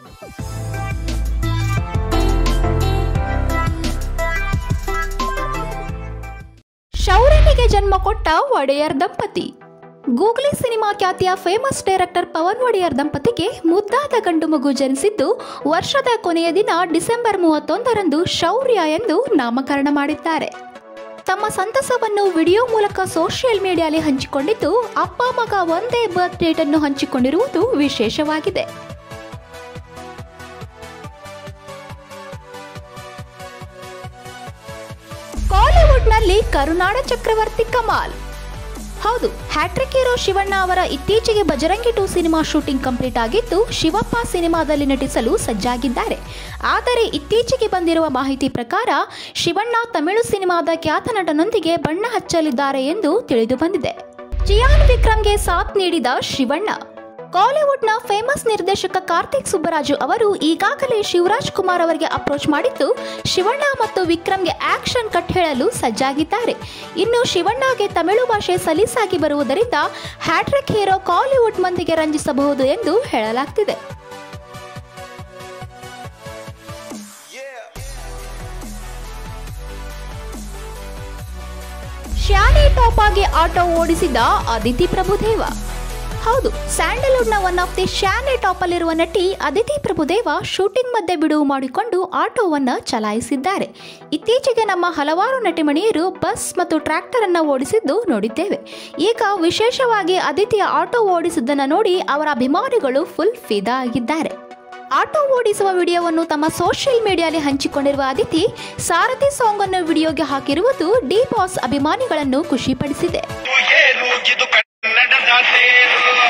ಶೌರ್ಯನಿಗೆ ಜನ್ಮ ಕೊಟ್ಟ ಒಡೆಯರ್ ದಂಪತಿ ಗೂಗ್ಲಿ ಸಿನಿಮಾ ಖ್ಯಾತಿಯ ಫೇಮಸ್ ಡೈರೆಕ್ಟರ್ ಪವನ್ ಒಡೆಯರ್ ದಂಪತಿಗೆ ಮುದ್ದಾದ ಗಂಡು ಮಗು ಜನಿಸಿದ್ದು ವರ್ಷದ ಕೊನೆಯ ದಿನ ಡಿಸೆಂಬರ್ ಮೂವತ್ತೊಂದರಂದು ಶೌರ್ಯ ಎಂದು ನಾಮಕರಣ ಮಾಡಿದ್ದಾರೆ ತಮ್ಮ ಸಂತಸವನ್ನು ವಿಡಿಯೋ ಮೂಲಕ ಸೋಷಿಯಲ್ ಮೀಡಿಯಾದಲ್ಲಿ ಹಂಚಿಕೊಂಡಿದ್ದು ಅಪ್ಪ ಮಗ ಒಂದೇ ಬರ್ತ್ ಡೇಟ್ ಅನ್ನು ಹಂಚಿಕೊಂಡಿರುವುದು ವಿಶೇಷವಾಗಿದೆ ಕಾಲಿವುಡ್ನಲ್ಲಿ ಕರುನಾಡ ಚಕ್ರವರ್ತಿ ಕಮಾಲ್ ಹೌದು ಹ್ಯಾಟ್ರಿಕ್ ಹೀರೋ ಶಿವಣ್ಣ ಅವರ ಇತ್ತೀಚೆಗೆ Bajrangi two cinema shooting complete ಆಗಿದ್ದು ಶಿವಪ್ಪ ಸಿನಿಮಾದಲ್ಲಿ ನಟಿಸಲು ಸಜ್ಜಾಗಿದ್ದಾರೆ ಆದರೆ ಇತ್ತೀಚೆಗೆ ಬಂದಿರುವ ಮಾಹಿತಿ ಪ್ರಕಾರ ಶಿವಣ್ಣ ತಮಿಳು ಸಿನಿಮಾದ ಖ್ಯಾತ ನಟನೊಂದಿಗೆ ಬಣ್ಣ ಹಚ್ಚಲಿದ್ದಾರೆ ಎಂದು ತಿಳಿದು ಬಂದಿದೆ ಚಿಯಾನ್ ವಿಕ್ರಮ್ಗೆ ಸಾಥ್ ನೀಡಿದ ಶಿವಣ್ಣ ಕಾಲಿವುಡ್ನ ಫೇಮಸ್ ನಿರ್ದೇಶಕ ಕಾರ್ತಿಕ್ ಸುಬ್ಬರಾಜು ಅವರು ಈಗಾಗಲೇ ಶಿವರಾಜ್ ಕುಮಾರ್ ಅವರಿಗೆ ಅಪ್ರೋಚ್ ಮಾಡಿದ್ದು ಶಿವಣ್ಣ ಮತ್ತು ವಿಕ್ರಮ್ಗೆ ಆಕ್ಷನ್ ಕಟ್ ಹೇಳಲು ಸಜ್ಜಾಗಿದ್ದಾರೆ ಇನ್ನು ಶಿವಣ್ಣಗೆ ತಮಿಳು ಭಾಷೆ ಸಲೀಸಾಗಿ ಬರುವುದರಿಂದ ಹ್ಯಾಟ್ರಿಕ್ ಹೀರೋ ಕಾಲಿವುಡ್ ಮಂದಿಗೆ ರಂಜಿಸಬಹುದು ಎಂದು ಹೇಳಲಾಗ್ತಿದೆ ಶ್ಯಾನೆ ಟಾಪ್ ಆಗಿ ಆಟೋ ಓಡಿಸಿದ ಅದಿತಿ ಪ್ರಭುದೇವ ಹೌದು ಸ್ಯಾಂಡಲ್ವುಡ್ನ ಒನ್ ಆಫ್ ದಿ ಶ್ಯಾನೆ ಟಾಪ್ ಅಲ್ಲಿರುವ ನಟಿ ಅದಿತಿ ಪ್ರಭುದೇವ ಶೂಟಿಂಗ್ ಮಧ್ಯೆ ಬಿಡುವು ಮಾಡಿಕೊಂಡು ಆಟೋವನ್ನ ಚಲಾಯಿಸಿದ್ದಾರೆ ಇತ್ತೀಚೆಗೆ ನಮ್ಮ ಹಲವಾರು ನಟಿಮಣಿಯರು ಬಸ್ ಮತ್ತು ಟ್ರ್ಯಾಕ್ಟರ್ ಅನ್ನ ಓಡಿಸಿದ್ದು ನೋಡಿದ್ದೇವೆ ಈಗ ವಿಶೇಷವಾಗಿ ಅದಿತಿಯ ಆಟೋ ಓಡಿಸಿದ್ದನ್ನು ನೋಡಿ ಅವರ ಅಭಿಮಾನಿಗಳು ಫುಲ್ ಫಿದಾ ಆಗಿದ್ದಾರೆ ಆಟೋ ಓಡಿಸುವ ವಿಡಿಯೋವನ್ನು ತಮ್ಮ ಸೋಷಿಯಲ್ ಮೀಡಿಯಾದಲ್ಲಿ ಹಂಚಿಕೊಂಡಿರುವ ಅದಿತಿ ಸಾರಥಿ ಸಾಂಗ್ ಅನ್ನು ವಿಡಿಯೋಗೆ ಹಾಕಿರುವುದು ಡಿ ಬಾಸ್ ಅಭಿಮಾನಿಗಳನ್ನು ಖುಷಿಪಡಿಸಿದೆ ಏನು ಇದು ಕನ್ನಡದ ತೇರು